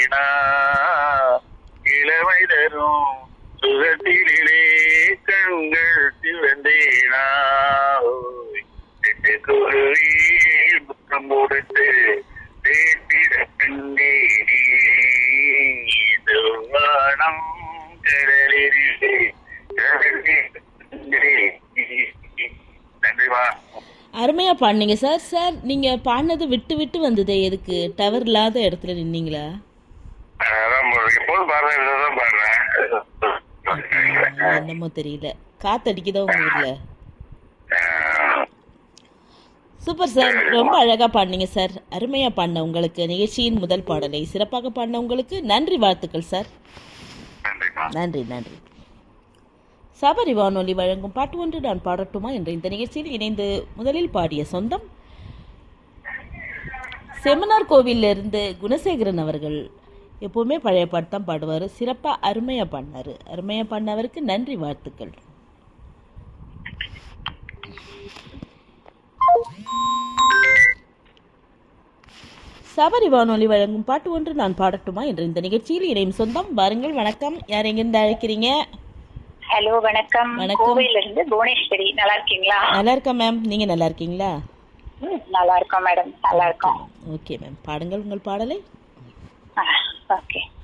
வீணா இளமை தரும் சுகத்திலே கண்கள் சிவந்தேனா குருவி புத்தம் கொடுத்து தேட்டிட கண்டேனே இது வானம் கடலிலே கடலில் கண்டேனே. நன்றிமா அருமையா பாடினீங்க சார் சார் நீங்க பாடினது விட்டு விட்டு வந்ததே எதுக்கு டவர் இல்லாத இடத்துல நின்னீங்களா அதான் எப்போதும் பாடுறேன் தான் பாடுறேன் என்னமோ தெரியல காத்தடிக்குதா உங்க ஊர்ல சூப்பர் சார் ரொம்ப அழகா பாடினீங்க சார் அருமையா பாடின உங்களுக்கு நிகழ்ச்சியின் முதல் பாடலை சிறப்பாக பாடின உங்களுக்கு நன்றி வாழ்த்துக்கள் சார் நன்றிமா நன்றி நன்றி சபரி வானொலி வழங்கும் பாட்டு ஒன்று நான் பாடட்டுமா என்ற இந்த நிகழ்ச்சியில் இணைந்து முதலில் பாடிய சொந்தம் செமினார் கோவில்ல இருந்து குணசேகரன் அவர்கள் எப்பவுமே பழைய பாட்டு தான் பாடுவார் சிறப்பாக அருமையாக பாடினார் அருமையாக பாடினவருக்கு நன்றி வாழ்த்துக்கள் சபரி வானொலி வழங்கும் பாட்டு ஒன்று நான் பாடட்டுமா என்ற இந்த நிகழ்ச்சியில் இணையும் சொந்தம் வாருங்கள் வணக்கம் யார் எங்கிருந்து அழைக்கிறீங்க ஹலோ வணக்கம் வணக்கம். கோவையில இருந்து புவனேஸ்வரி நல்லா இருக்கீங்களா நல்லா இருக்கேன் மேம் நீங்க நல்லா இருக்கீங்களா ம், நல்லா இருக்கோம் மேடம் நல்லா இருக்கோம் ஓகே மேம் பாடுங்கள் உங்கள் பாடலை ஓகே